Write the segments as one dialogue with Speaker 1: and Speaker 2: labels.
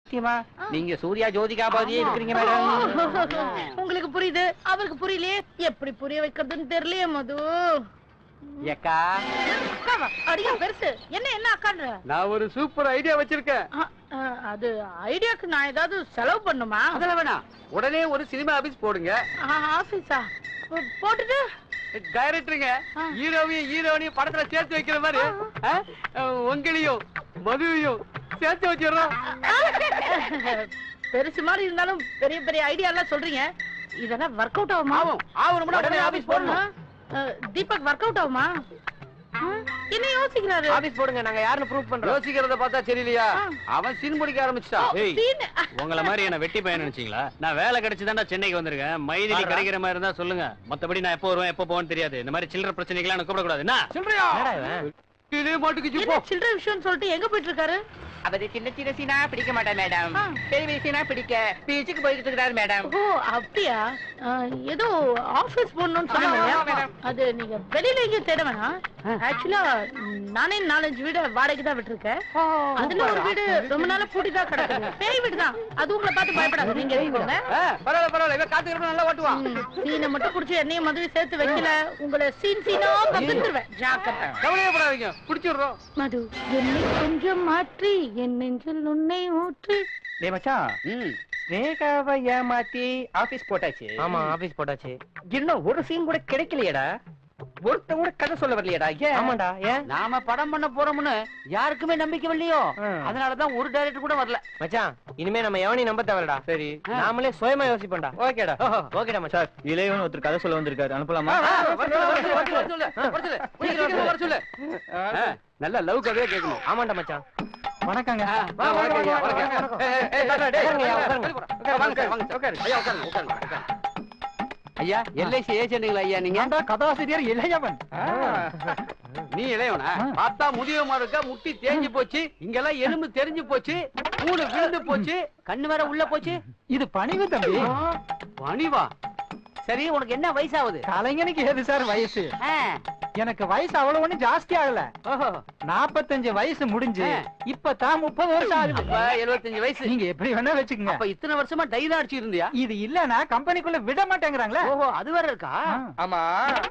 Speaker 1: சத்தியமா நீங்க சூர்யா ஜோதிகா பாதியே இருக்கிறீங்க மேடம்
Speaker 2: உங்களுக்கு புரியுது அவருக்கு புரியலையே எப்படி புரிய வைக்கிறதுன்னு தெரியலையே மது
Speaker 1: ஏக்கா
Speaker 2: அக்காவா? அடியா பெருசு என்ன என்ன அக்கான்ற
Speaker 1: நான் ஒரு சூப்பர் ஐடியா வச்சிருக்கேன்
Speaker 2: ஆ, ஆ, அது ஐடியாக்கு நான் ஏதாவது செலவு பண்ணுமா
Speaker 1: அதெல்லாம் வேணாம் உடனே ஒரு சினிமா ஆபீஸ் போடுங்க
Speaker 2: ஆ, ஆபீஸா போ- போட்டுட்டு
Speaker 1: டைரக்டருங்க ஹீரோவையும் ஹீரோனையும் படத்துல சேர்த்து வைக்கிற மாதிரி ஆ, உங்களையும் மதுவையும் சேர்த்து வச்சிடறோம்
Speaker 2: பெருசு மாதிரி இருந்தாலும் பெரிய பெரிய ஐடியா எல்லாம் சொல்றீங்க இதெல்லாம் ஒர்க் அவுட் ஆகுமா
Speaker 1: ஆகும் ஆகணும்னா உடனே ஆபீஸ் போடணும்
Speaker 2: ஆ, தீபக் ஒர்க் அவுட் ஆகுமா ஆ, என்ன யோசிக்கிறாரு
Speaker 3: ஆபீஸ் போடுங்க நாங்க யாருன்னு ப்ரூவ் பண்றோம்
Speaker 1: யோசிக்கிறத பார்த்தா தெரியலையா
Speaker 2: ஆ.
Speaker 1: அவன் சீன் முடிக்க ஆரம்பிச்சிட்டான்
Speaker 4: ஏய்
Speaker 2: சீன்.
Speaker 4: உங்கள மாதிரி என்ன வெட்டி பையன் நினைச்சீங்களா நான் வேலை கிடைச்சுதான்டா சென்னைக்கு வந்திருக்கேன் மைதிலி கிடைக்கிற மாதிரி இருந்தா சொல்லுங்க மத்தபடி நான் எப்போ வருவேன் எப்போ போவேன்னு தெரியாது இந்த மாதிரி சில்லற பிரச்சனைகள்லாம் எனக்கு கூப்பிடக்கூடாது என்ன
Speaker 1: சொல்றியா
Speaker 3: என்னடா இவன்?
Speaker 1: இதே மாட்டுக்கு
Speaker 2: என்ன சில்லற விஷயம் சொல்லிட்டு எங்க போயிட்டு இருக்காரு
Speaker 1: அவரு சின்ன சின்ன சீனா பிடிக்க மாட்டேன் மேடம்
Speaker 2: ஆ.
Speaker 1: பெரிய பெரிய சீனா பிடிக்க பீச்சுக்கு போயிட்டு இருக்கிறாரு மேடம்
Speaker 2: ஓ அப்படியா ஆ, ஏதோ ஆபீஸ் போடணும்னு சொன்னாங்க
Speaker 1: ஆமா, மேடம்.
Speaker 2: அது நீங்க வெளியில எங்கேயும் தேட வேணாம் ஆக்சுவலா நானே நாலஞ்சு வீடு வாடகைக்கு தான் விட்டுருக்கேன் அதுல ஒரு வீடு ரொம்ப நாளா பூட்டி தான் கிடக்குது பேய் வீடு தான் அது உங்களை பார்த்து பயப்படாது நீங்க இருக்கீங்க
Speaker 1: பரவாயில்ல பரவாயில்ல இவன் காத்துக்கிறப்ப நல்லா ஓட்டுவான்
Speaker 2: சீனை மட்டும் குடிச்சு என்னையும் மதுவை சேர்த்து வைக்கல உங்களை சீன் சீனா பகிர்ந்துருவேன் ஜாக்கிரதை
Speaker 1: கவலையப்படாதீங்க பிடிச்சிடுறோம்
Speaker 2: மது என்னை கொஞ்சம் மாற்றி என் நெஞ்சில் உன்னை ஊற்றி
Speaker 3: டேய் மச்சான்
Speaker 1: ம்
Speaker 3: ஸ்னேகாவை ஏமாத்தி ஆபீஸ் போட்டாச்சு
Speaker 5: ஆமா ஆபீஸ் போட்டாச்சு
Speaker 3: இன்னும் ஒரு சீன் கூட கிடைக்கலையேடா ஒருத்தன் கூட கதை சொல்ல வரலையேடா ஏன்
Speaker 5: ஆமாண்டா ஏன்
Speaker 1: நாம படம் பண்ண போறோம்னு யாருக்குமே நம்பிக்கை இல்லையோ
Speaker 3: ம்.
Speaker 1: அதனாலதான் ஒரு டைரக்டர் கூட வரல
Speaker 5: மச்சான் இனிமே நம்ம எவனையும் நம்ப தேவைடா
Speaker 3: சரி
Speaker 5: நாமளே சுயமா யோசிப்போம்டா
Speaker 3: ஓகேடா
Speaker 5: ஓகேடா மச்சான்
Speaker 6: இளையவன் ஒருத்தர் கதை சொல்ல வந்திருக்காரு அனுப்பலாமா
Speaker 1: வர சொல்லு, வர சொல்லு, வர சொல்லு, வர சொல்லு. சீக்கிரம் வர சொல்லு. ஆ, நல்ல லவ் கதையா கேட்கணும்
Speaker 5: ஆமாண்டா மச்சான்
Speaker 6: வணக்கங்க
Speaker 1: ஆ, வா, வணக்கம் ஐயா, வணக்கம்.
Speaker 3: வணக்கம்.
Speaker 1: ஏய், ஏய், ஏய், டேய்,
Speaker 3: உட்காருங்க ஐயா,
Speaker 1: உட்காருங்க,
Speaker 3: உட்காருங்க.
Speaker 1: உட்காருங்க. வாங்க சார், வாங்க சார்.
Speaker 3: உட்காரு.
Speaker 1: ஐயா, உட்காருங்க, உட்காருங்க, உட்காருங்க. ஐயா எல்ஐசி ஏஜென்ட்டுங்களா ஐயா நீங்க
Speaker 6: ஏன்டா கதாசிரியர் இளையவன்
Speaker 1: நீ இளையவனா பார்த்தா முதியவமா இருக்க முட்டி தேஞ்சு போச்சு இங்கெல்லாம் எலும்பு தெரிஞ்சு போச்சு மூணு விழுந்து போச்சு கண்ணு வேற உள்ள போச்சு
Speaker 6: இது பணிவு தம்பி
Speaker 1: பணிவா சரி உனக்கு என்ன வயசாகுது
Speaker 6: கலைஞனுக்கு ஏது சார் வயசு
Speaker 1: ஆ,
Speaker 6: எனக்கு வயசு அவ்வளவு ஒண்ணு ஜாஸ்தி ஆகல
Speaker 1: ஓஹோ
Speaker 6: நாப்பத்தஞ்சு வயசு முடிஞ்சு
Speaker 1: ஆ.
Speaker 6: இப்பதான் முப்பது வருஷம் ஆகுது
Speaker 1: அப்ப எழுபத்தஞ்சு வயசு
Speaker 6: நீங்க எப்படி வேணா வச்சுக்கோங்க
Speaker 1: அப்ப இத்தனை வருஷமா டை தான் அடிச்சு இருந்தியா
Speaker 6: இது இல்லனா கம்பெனிக்குள்ள விட மாட்டேங்கிறாங்களே
Speaker 1: ஓஹோ அது வேற இருக்கா
Speaker 6: ஆ.
Speaker 3: ஆமா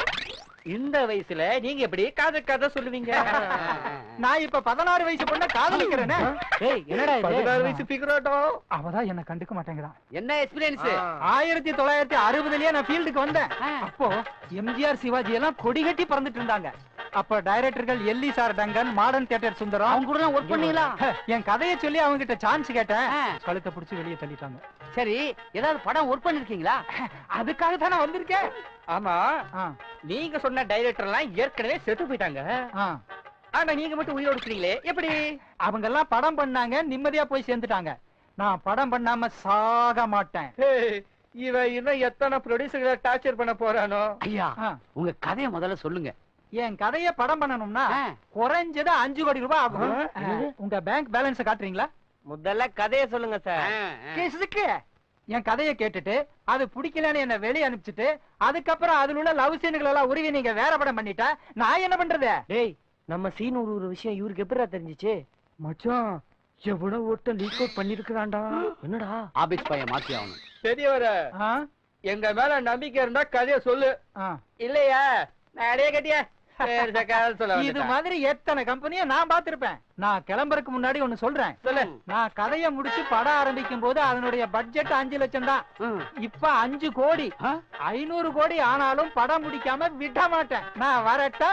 Speaker 3: இந்த வயசுல நீங்க எப்படி காதல் கதை சொல்லுவீங்க
Speaker 6: நான் இப்ப பதினாறு வயசு பொண்ண காதலிக்கிறேனே
Speaker 5: ஏய் என்னடா இது
Speaker 3: பதினாறு வயசு பிகராட்டம்
Speaker 6: அவதான் என்ன கண்டுக்க மாட்டேங்கிறான்
Speaker 1: என்ன எக்ஸ்பீரியன்ஸ்
Speaker 6: ஆயிரத்தி தொள்ளாயிரத்தி அறுபதுலயே நான் ஃபீல்டுக்கு வந்தேன்
Speaker 1: ஆ.
Speaker 6: அப்போ எம்ஜிஆர் சிவாஜி எல்லாம் கொடி கட்டி பறந்துட்டு இருந்தாங்க அப்ப டைரக்டர்கள் Ellis sir Dungan Modern Theatre Sundaram
Speaker 1: அவங்க கூட ஒர்க் பண்ணீங்களா
Speaker 6: என் கதையை சொல்லி அவங்க கிட்ட சான்ஸ் கேட்டேன்
Speaker 1: ஆ.
Speaker 6: கழுத்தை பிடிச்சு வெளியே தள்ளிட்டாங்க
Speaker 1: சரி ஏதாவது படம் ஒர்க் பண்ணிருக்கீங்களா
Speaker 6: அதுக்காக தான் நான் வந்திருக்கேன்
Speaker 3: ஆமா
Speaker 6: ஆ,
Speaker 3: நீங்க சொன்ன டைரக்டர் எல்லாம் ஏற்கனவே செத்து போயிட்டாங்க
Speaker 6: ஆ.
Speaker 3: ஆனா நீங்க மட்டும் உயிரோடு இருக்கிறீங்களே எப்படி
Speaker 6: அவங்க எல்லாம் படம் பண்ணாங்க நிம்மதியா போய் சேர்ந்துட்டாங்க நான் படம் பண்ணாம சாக மாட்டேன்
Speaker 3: ஏய், இவன் இன்னும் எத்தனை ப்ரொடியூசர்களை டார்ச்சர் பண்ண போறானோ
Speaker 1: ஐயா
Speaker 6: ஆ.
Speaker 1: உங்க கதையை முதல்ல சொல்லுங்க
Speaker 6: என் கதையை படம் பண்ணணும்னா
Speaker 1: ஆ.
Speaker 6: குறைஞ்சது அஞ்சு கோடி ரூபாய் ஆகும்
Speaker 3: ஆ.
Speaker 6: ஆ, உங்க பேங்க் பேலன்ஸ் காட்டுறீங்களா
Speaker 5: முதல்ல கதைய சொல்லுங்க சார்
Speaker 6: கேஸுக்கு என் கதையை கேட்டுட்டு அது பிடிக்கலன்னு என்ன வெளிய அனுப்பிச்சிட்டு அதுக்கப்புறம் அதுல உள்ள லவ் சீன்கள் எல்லாம் உருவி நீங்க வேற படம் பண்ணிட்டா நான் என்ன பண்றது
Speaker 5: டேய் நம்ம சீன் ஒரு ஒரு விஷயம் இவருக்கு எப்படிடா தெரிஞ்சுச்சு
Speaker 3: மச்சான் எவ்வளவு ஒருத்தன் லீக் அவுட் பண்ணிருக்கிறான்டா
Speaker 5: என்னடா
Speaker 1: ஆபீஸ் பையன் மாத்தி ஆகணும்
Speaker 3: பெரியவர
Speaker 6: ஆ?
Speaker 3: எங்க மேல நம்பிக்கை இருந்தா கதைய சொல்லு
Speaker 6: ஆ.
Speaker 3: இல்லையா நானே கட்டியா சரி, கதை சொல்ல
Speaker 6: இது
Speaker 3: வந்துட்டேன்.
Speaker 6: மாதிரி எத்தனை கம்பெனியை நான் பார்த்திருப்பேன் நான் கிளம்புறதுக்கு முன்னாடி ஒண்ணு சொல்றேன்
Speaker 3: சொல்லு
Speaker 6: நான் கதையை முடிச்சு படம் ஆரம்பிக்கும் போது அதனுடைய பட்ஜெட் அஞ்சு லட்சம் தான்
Speaker 1: ம்.
Speaker 6: இப்ப அஞ்சு கோடி
Speaker 1: ஆ?
Speaker 6: ஐநூறு கோடி ஆனாலும் படம் முடிக்காம விட மாட்டேன் நான் வரட்டா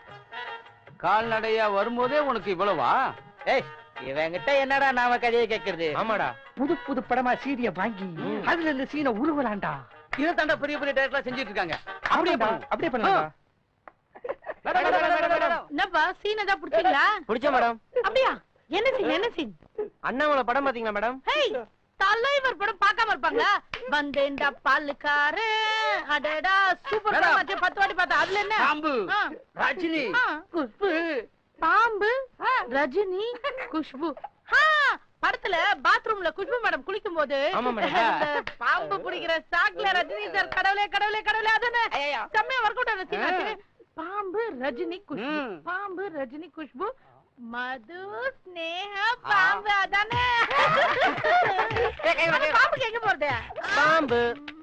Speaker 1: கால்நடையா வரும்போதே உனக்கு இவ்வளவா
Speaker 3: ஏய் இவங்கிட்ட என்னடா நாம கதையை கேக்குறது
Speaker 5: ஆமாடா
Speaker 3: புது புது படமா சீரிய வாங்கி அதுல இந்த சீனை உருவலாண்டா
Speaker 1: இதை தாண்டா பெரிய பெரிய டேரக்டர் செஞ்சுட்டு இருக்காங்க
Speaker 3: அப்படியே பண்ணு, அப்படியே பண்ணலாம்
Speaker 1: வேணாம், வேணாம், வேணாம், வேணாம், வேணாம்.
Speaker 2: என்னப்பா சீன் ஏதாவது பிடிச்சீங்களா
Speaker 5: பிடிச்ச மேடம்
Speaker 2: அப்படியா என்ன சீன் என்ன சீன்
Speaker 5: அண்ணாமலை படம் பாத்தீங்களா மேடம்
Speaker 2: ஹேய் தலைவர் படம் பார்க்காம இருப்பாங்களா வந்தேன்டா பாலுக்காரு அடடா சூப்பர்
Speaker 1: மேடம்.
Speaker 2: படம் ஆச்சே, பத்து வாட்டி பார்த்தா அதுல என்ன
Speaker 1: பாம்பு
Speaker 2: ஆ.
Speaker 1: ரஜினி
Speaker 2: ஆ.
Speaker 1: குஷ்பு
Speaker 2: பாம்பு ரஜினி குஷ்பு ஆ, படத்துல பாத்ரூம்ல குஷ்பு மேடம் குளிக்கும் போது
Speaker 5: ஆமா மேடம்.
Speaker 2: இந்த பாம்பு பிடிக்கிற சாக்ல ரஜினி சார் கடவுளே கடவுளே கடவுளே அதானே செம்மையா ஒர்க் அவுட் ஆன scene ஆச்சு. பாம்பு ரஜினி குஷ்பு
Speaker 1: ம்.
Speaker 2: பாம்பு ரஜினி குஷ்பு மது ஸ்னேகா பாம்பு அதானே போறது
Speaker 5: பாம்பு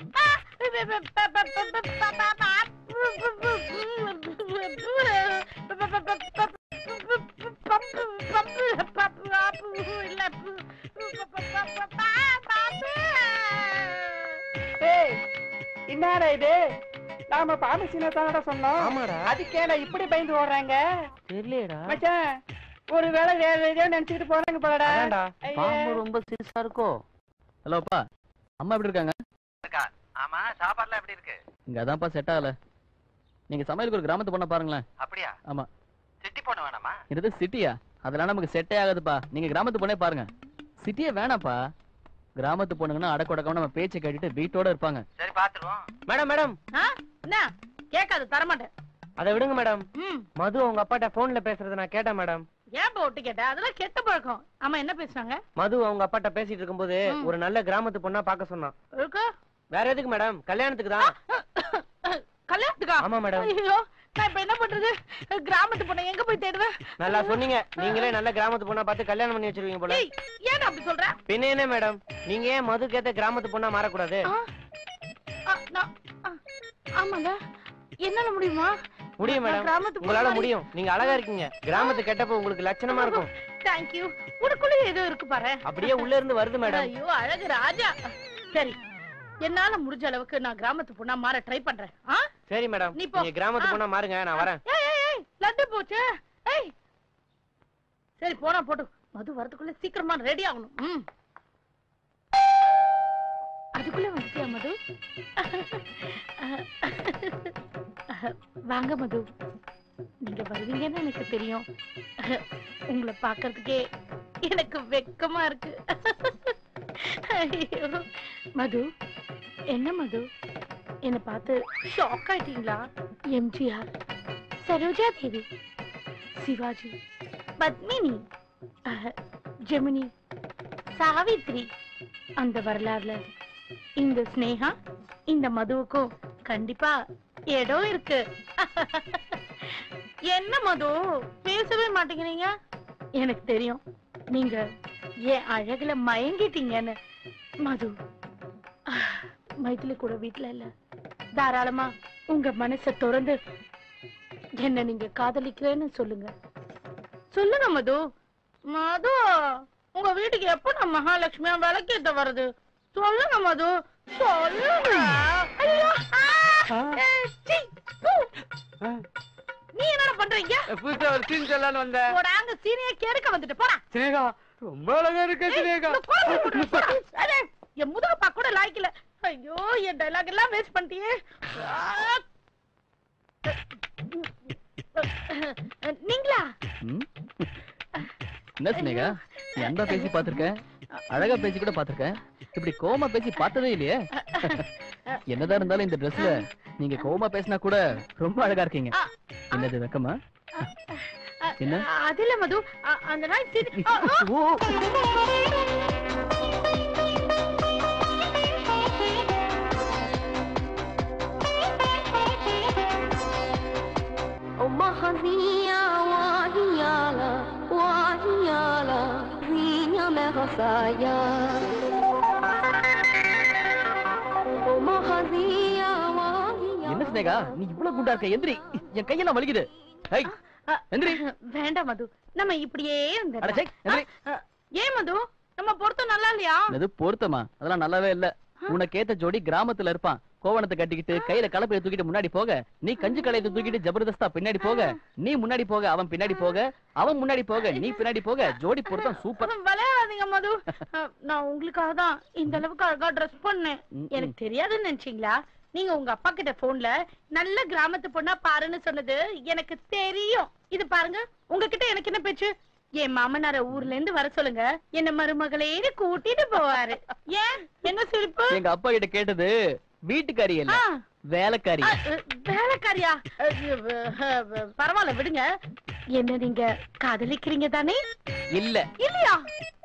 Speaker 3: என்னடா இது நாம பாம்பு சீனை தானடா சொன்னோம்
Speaker 5: ஆமாடா
Speaker 3: அதுக்கேடா இப்படி பயந்து ஓடுறாங்க
Speaker 5: தெரியலடா
Speaker 3: மச்சான் ஒரு வேளை வேற எதையோ நினைச்சுக்கிட்டு போறாங்க போலடா
Speaker 5: அதான்டா.
Speaker 3: ஐயே.
Speaker 1: பாம்பு ரொம்ப சீசா இருக்கோ
Speaker 4: ஹலோப்பா அம்மா எப்படி இருக்காங்க
Speaker 1: ஆமா சாப்பாடுலாம் எப்படி இருக்கு
Speaker 4: இங்க அதான்ப்பா செட் ஆகல நீங்க சமையலுக்கு ஒரு கிராமத்து பொண்ண பாருங்களேன்
Speaker 1: அப்படியா
Speaker 4: ஆமா
Speaker 1: சிட்டி போன வேணாமா
Speaker 4: இது சிட்டியா அதெல்லாம் நமக்கு செட்டே ஆகாதுப்பா நீங்க கிராமத்து பொண்ணே பாருங்க சிட்டியே வேணாப்பா கிராமத்து பொண்ணுங்கன்னா அடக்கொடக்கம் நம்ம பேச்சை கேட்டுட்டு வீட்டோட இருப்பாங்க
Speaker 1: சரி பாத்துருவோம்
Speaker 5: மேடம் மேடம்
Speaker 2: ஆ? என்ன கேட்காது தரமாட்டேன்
Speaker 5: அதை விடுங்க மேடம்
Speaker 2: ம்
Speaker 5: மது அவங்க அப்பாட்ட போன்ல பேசுறத நான் கேட்டேன் மேடம்
Speaker 2: ஏன் இப்ப ஒட்டு கேட்ட அதெல்லாம் கெட்ட பழக்கம் ஆமா என்ன பேசுனாங்க
Speaker 5: மது அவங்க அப்பாட்ட பேசிட்டு இருக்கும்போது
Speaker 2: ம்.
Speaker 5: ஒரு நல்ல கிராமத்து பொண்ணா பார்க்க சொன்னான்
Speaker 2: இருக்கா
Speaker 5: வேற எதுக்கு மேடம் கல்யாணத்துக்கு தான்
Speaker 2: கல்யாணத்துக்கா
Speaker 5: ஆமா மேடம்
Speaker 2: ஐயோ நான் இப்ப என்ன பண்றது கிராமத்து பொண்ணை எங்க போய் தேடுவேன்
Speaker 5: நல்லா சொன்னீங்க நீங்களே நல்ல கிராமத்து பொண்ணா பார்த்து கல்யாணம் பண்ணி வச்சிருவீங்க போல
Speaker 2: ஏய் ஏன் அப்படி சொல்ற
Speaker 5: பின்ன என்ன மேடம் நீங்க ஏன் மதுக்கேத்த கிராமத்து பொண்ணா மாறக்கூடாது
Speaker 2: ஆ? ஆ, நான் ஆ, ஆமாங்க என்னால முடியுமா
Speaker 5: முடியும்
Speaker 2: நான்
Speaker 5: மேடம்
Speaker 2: கிராமத்து பொண்ணு
Speaker 5: உங்களால
Speaker 2: மாதிரி-
Speaker 5: முடியும் நீங்க அழகா இருக்கீங்க கிராமத்து கெட்டப்ப உங்களுக்கு லட்சணமா இருக்கும்
Speaker 2: தேங்க்யூ உனக்குள்ள ஏதோ இருக்கு பாரு
Speaker 5: அப்படியே உள்ள இருந்து வருது மேடம்
Speaker 2: ஐயோ அழகு ராஜா சரி என்னால முடிஞ்ச அளவுக்கு நான் கிராமத்து பொண்ணா மாற ட்ரை பண்றேன் ஆ?
Speaker 5: சரி மேடம்
Speaker 2: நீ போ.
Speaker 5: நீங்க கிராமத்து
Speaker 2: ஆ.
Speaker 5: பொண்ணா மாறுங்க நான் வரேன்
Speaker 2: ஏய் ஏய் ஏய் லட்டு போச்சு ஏய் சரி போனா போட்டு மது வரதுக்குள்ள சீக்கிரமா ரெடி ஆகணும் ம் அதுக்குள்ள வந்துட்டியா மது வாங்க மது நீங்க வருவீங்கன்னு எனக்கு தெரியும் உங்களை பார்க்கறதுக்கே எனக்கு வெக்கமா இருக்கு ஐயோ. மது என்ன மது என்ன பார்த்து ஷாக் ஆயிட்டீங்களா எம்ஜிஆர் சரோஜா தேவி சிவாஜி பத்மினி அஹ், ஜெமினி சாவித்ரி அந்த வரலாறுல இந்த ஸ்னேகா இந்த மதுவுக்கும் கண்டிப்பா இடம் இருக்கு என்ன மது பேசவே மாட்டேங்கிறீங்க எனக்கு தெரியும் நீங்க என் அழகுல மயங்கிட்டீங்கன்னு மது அஹ், மைதிலி கூட வீட்ல இல்ல தாராளமா உங்க மனச திறந்து என்ன நீங்க காதலிக்கிறேன்னு சொல்லுங்க சொல்லுங்க மது மது உங்க வீட்டுக்கு எப்ப நான் மகாலட்சுமியா விளக்கேத்த வருது சொல்லுங்க மது சொல்லுங்க ஐயோ, ஆ! ஏய், சீ, பூ. நீ என்னடா பண்றீங்க
Speaker 1: புதுசா ஒரு சீன் சொல்லலாம்னு வந்தேன்
Speaker 2: போடாங்க சீனிய கேடுக்க வந்துட்டு போடா
Speaker 1: சினேகா ரொம்ப அழகா இருக்கு
Speaker 2: ஏய்,
Speaker 1: சினேகா
Speaker 2: இந்த கோலம் போட்டுரு, போடா. அடே, என் முதுகப்பா கூட லாய்க்கல ஐயோ என் டைலாக் எல்லாம் வேஸ்ட் பண்ணிட்டியே ஆ. நீங்களா
Speaker 4: ம்? என்ன சினேகா நீ அன்பா பேசி பாத்திருக்கேன் அழகா பேசி கூட பாத்திருக்கேன் இப்படி கோமா பேசி பார்த்ததே இல்லையே என்னதான் இருந்தாலும் இந்த ட்ரெஸ்ல நீங்க கோமா பேசினா கூட ரொம்ப அழகா இருக்கீங்க
Speaker 2: ஆ,
Speaker 4: என்னது வெக்கமா
Speaker 2: அ,
Speaker 4: என்ன?
Speaker 2: அது இல்ல மது அ, அந்த நாய் சீனி ஆ, ஆ.
Speaker 4: ஓ
Speaker 7: ومخزية وهيالا وهيالا زينيا مغصايا ومخزية
Speaker 4: என்ன
Speaker 7: وهيالا
Speaker 4: சினேகா நீ இவ்வளவு குண்டா இருக்க எந்திரி என் கையெல்லாம் வலிக்குது ஹை
Speaker 2: அ,
Speaker 4: எந்திரி
Speaker 2: வேண்டாம் மது நம்ம இப்படியே
Speaker 4: அட சை, எந்திரி.
Speaker 2: இருந்துடலாம். அ, ஏன் மது நம்ம பொருத்தம் நல்லா இல்லையா
Speaker 4: அது பொருத்தமா அதெல்லாம் நல்லாவே இல்ல உனக்கு ஏத்த ஜோடி கிராமத்துல இருப்பான் கோவணத்தை கட்டிக்கிட்டு கையில கலப்பைய தூக்கிட்டு முன்னாடி போக நீ கஞ்சி கலையத்தை தூக்கிட்டு ஜபர்தஸ்தா பின்னாடி போக நீ முன்னாடி போக அவன் பின்னாடி போக அவன் முன்னாடி போக நீ பின்னாடி போக ஜோடி பொருத்தம் சூப்பர்
Speaker 2: விளையாடாதீங்க மது அ, நான் உங்களுக்காக தான் இந்த அளவுக்கு அழகா ட்ரெஸ் பண்ணேன்
Speaker 4: ம், ம்.
Speaker 2: எனக்கு தெரியாதுன்னு நினைச்சீங்களா நீங்க உங்க அப்பா கிட்ட போன்ல நல்ல கிராமத்து பொண்ணா பாருன்னு சொன்னது எனக்கு தெரியும் இது பாருங்க உங்ககிட்ட எனக்கு என்ன பேச்சு என் மாமனார ஊர்ல இருந்து வர சொல்லுங்க என்ன மருமகளேன்னு கூட்டிட்டு போவாரு ஏன் என்ன சிரிப்பு
Speaker 4: எங்க அப்பா கிட்ட கேட்டது வீட்டுக்காரி இல்ல
Speaker 2: ஆ,
Speaker 4: வேலைக்காரி
Speaker 2: அ, அ, வேலைக்காரியா அ, அ, அ, பரவாயில்ல விடுங்க என்ன நீங்க காதலிக்கிறீங்க தானே
Speaker 4: இல்ல
Speaker 2: இல்லையா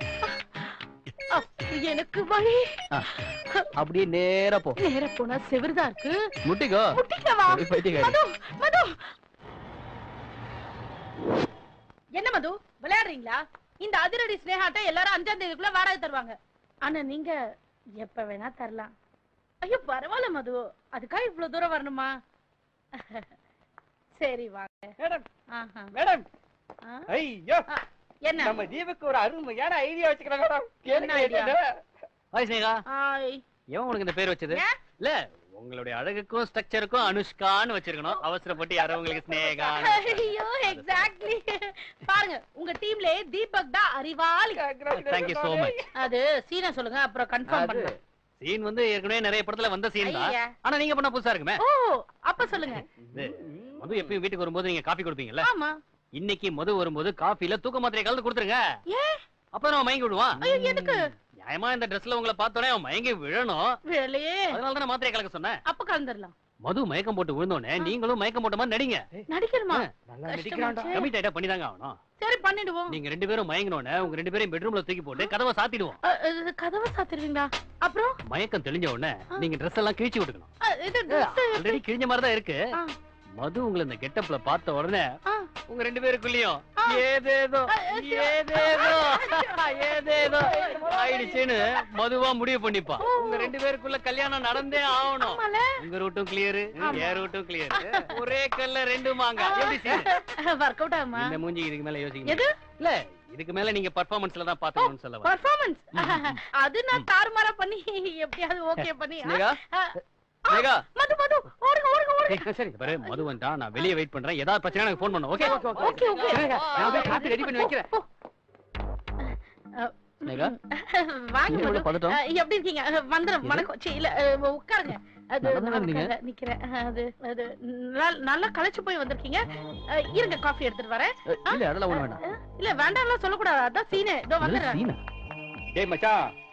Speaker 2: அப்ப எனக்கு வழி
Speaker 4: ஆ, அப்படியே நேரா போ
Speaker 2: நேர போனா செவிருதான் இருக்கு
Speaker 4: முட்டிக்கோ
Speaker 2: முட்டிக்கவா
Speaker 4: ஒரு பைத்தியக்காரி.
Speaker 2: மது மது என்ன மது விளையாடுறீங்களா இந்த அதிரடி ஸ்னேகாட்ட எல்லாரும் அஞ்சாம் தேதிக்குள்ள வாடகை தருவாங்க ஆனா நீங்க எப்ப வேணா தரலாம் ஐயோ பரவாயில்ல மது அதுக்காக இவ்வளவு தூரம் வரணுமா சரி வாங்க
Speaker 3: மேடம்
Speaker 2: ஆஹா.
Speaker 3: மேடம்
Speaker 2: ஆ?
Speaker 3: ஐயோ
Speaker 2: ஆ, என்ன
Speaker 3: நம்ம தீபக்கு ஒரு அருமையான ஐடியா வச்சுக்கிறேன் மேடம்
Speaker 2: என்ன idea?
Speaker 4: ஹாய் ஸ்னேகா
Speaker 2: ஆய்.
Speaker 4: எவன் உனக்கு இந்த பேர் வச்சது
Speaker 2: ஏன்?
Speaker 4: இல்ல உங்களுடைய அழகுக்கும் ஸ்ட்ரக்சருக்கும் அனுஷ்கான்னு வச்சிருக்கணும் அவசரப்பட்டு யாரோ உங்களுக்கு ஸ்னேகா
Speaker 2: ஐயோ எக்ஸாக்ட்லி பாருங்க உங்க டீம்ல தீபக் தான் அறிவாளி
Speaker 4: தேங்க்யூ சோ மச்
Speaker 2: அது சீனா சொல்லுங்க அப்புறம் கன்ஃபார்ம்
Speaker 3: அது
Speaker 2: பண்ணலாம்
Speaker 4: சீன் வந்து ஏற்கனவே நிறைய படத்துல வந்த சீன் தான்
Speaker 2: ஐயா.
Speaker 4: ஆனா நீங்க பண்ண புதுசா இருக்குமே
Speaker 2: ஓ அப்ப சொல்லுங்க
Speaker 4: இது, மது எப்பயும் வீட்டுக்கு வரும்போது நீங்க காபி கொடுப்பீங்கல்ல
Speaker 2: ஆமா
Speaker 4: இன்னைக்கு மது வரும்போது காபில தூக்க மாத்திரை கலந்து கொடுத்துருங்க
Speaker 2: ஏன்
Speaker 4: அப்ப நம்ம மயங்கி விடுவான்
Speaker 2: ஐயோ எதுக்கு
Speaker 4: நியாயமா இந்த ட்ரெஸ்ல உங்களை பார்த்தோன்னே அவன் மயங்கி விழணும்
Speaker 2: வேலையே
Speaker 4: அதனால தான் மாத்திரை கலக்க சொன்னேன்
Speaker 2: அப்ப கலந்துடலாம்
Speaker 4: மது மயக்கம் போட்டு விழுந்தோடனே நீங்களும் மயக்கம் போட்ட மாதிரி நடிங்க
Speaker 2: நடிக்கணுமா
Speaker 3: நல்லா நடிக்கிறான்டா
Speaker 2: கஷ்டமாச்சே.
Speaker 4: கமிட் ஆயிட்டா பண்ணிதாங்க ஆகணும்
Speaker 2: சரி பண்ணிடுவோம்
Speaker 4: நீங்க ரெண்டு பேரும் மயங்கினோடனே உங்க ரெண்டு பேரும் பெட்ரூம்ல தூக்கி போட்டு கதவை சாத்திடுவோம்
Speaker 2: அ, இது கதவை சாத்திருவீங்களா அப்புறம்
Speaker 4: மயக்கம் தெளிஞ்ச உடனே நீங்க ட்ரெஸ் எல்லாம் கிழிச்சு விட்டுக்கணும்
Speaker 2: அ, இது dress
Speaker 4: ஆல்ரெடி கிழிஞ்ச மாதிரி தான் இருக்கு
Speaker 2: ஆ.
Speaker 4: மது உங்களை இந்த கெட்டப்ல பார்த்த உடனே
Speaker 2: ஆ.
Speaker 4: உங்க ரெண்டு பேருக்குள்ளயும்
Speaker 2: ஆ.
Speaker 4: ஏதேதோ
Speaker 2: அ, ஐயோ.
Speaker 4: ஏதேதோ ஏதேதோ ஆயிடுச்சுன்னு மதுவா முடிவு பண்ணிப்பா
Speaker 2: ஓ.
Speaker 4: உங்க ரெண்டு பேருக்குள்ள கல்யாணம் நடந்தே ஆகணும்
Speaker 2: ஆமால
Speaker 4: உங்க ரூட்டும் கிளியர்
Speaker 2: ஆமா.
Speaker 4: ஏ ரூட்டும் கிளியர் ஒரே கல்ல ரெண்டு மாங்க எப்படி scene?
Speaker 2: ஒர்க் அவுட் ஆகுமா
Speaker 4: இந்த மூஞ்சி இதுக்கு மேல யோசிக்க
Speaker 2: எது
Speaker 4: இல்ல இதுக்கு மேல நீங்க பர்ஃபார்மன்ஸ்ல தான் பாத்துக்கணும்னு சொல்ல வரேன்.
Speaker 2: பர்ஃபார்மன்ஸ் அது நான் தாறுமாறா பண்ணி எப்படியாவது ஓகே பண்ணி ஆ,
Speaker 4: ஸ்னேகா
Speaker 2: ஆ, ஆ,
Speaker 4: ஸ்னேகா
Speaker 2: மது மது ஓடுங்க ஓடுங்க ஓடுங்க
Speaker 4: ஏய், சரி பாரு மது வந்துட்டான் நான் வெளியே வெயிட் பண்றேன் ஏதாவது பிரச்சனை எனக்கு ஃபோன் பண்ணு ஓகே
Speaker 2: ஓகே ஓகே
Speaker 3: நான் போய் காப்பி ரெடி பண்ணி வைக்கிறேன்
Speaker 4: ஸ்னேகா
Speaker 2: வாங்க
Speaker 4: நீங்க
Speaker 2: மது
Speaker 4: இவ்வளவு பதட்டம்?
Speaker 2: அஹ், எப்படி இருக்கீங்க அஹ், வந்துரும்
Speaker 4: எது?
Speaker 2: வணக்கம் சீ, இல்ல அஹ், உட்காருங்க அது
Speaker 4: நல்லாதானே
Speaker 2: நான்
Speaker 4: இருந்தீங்க?
Speaker 2: உட்கார்ல நிக்கிறேன் அஹ், அது அது நல்- நல்லா களைச்சு போய் வந்திருக்கீங்க அஹ், இருங்க காஃபி எடுத்துட்டு வரேன்
Speaker 4: இல்ல அதெல்லாம் ஒண்ணு வேண்டாம்
Speaker 2: இல்ல வேண்டாம்லாம் சொல்லக்கூடாது அதான் சீனு இதோ வந்துடுறேன்
Speaker 4: சீனா
Speaker 3: டேய் மச்சான்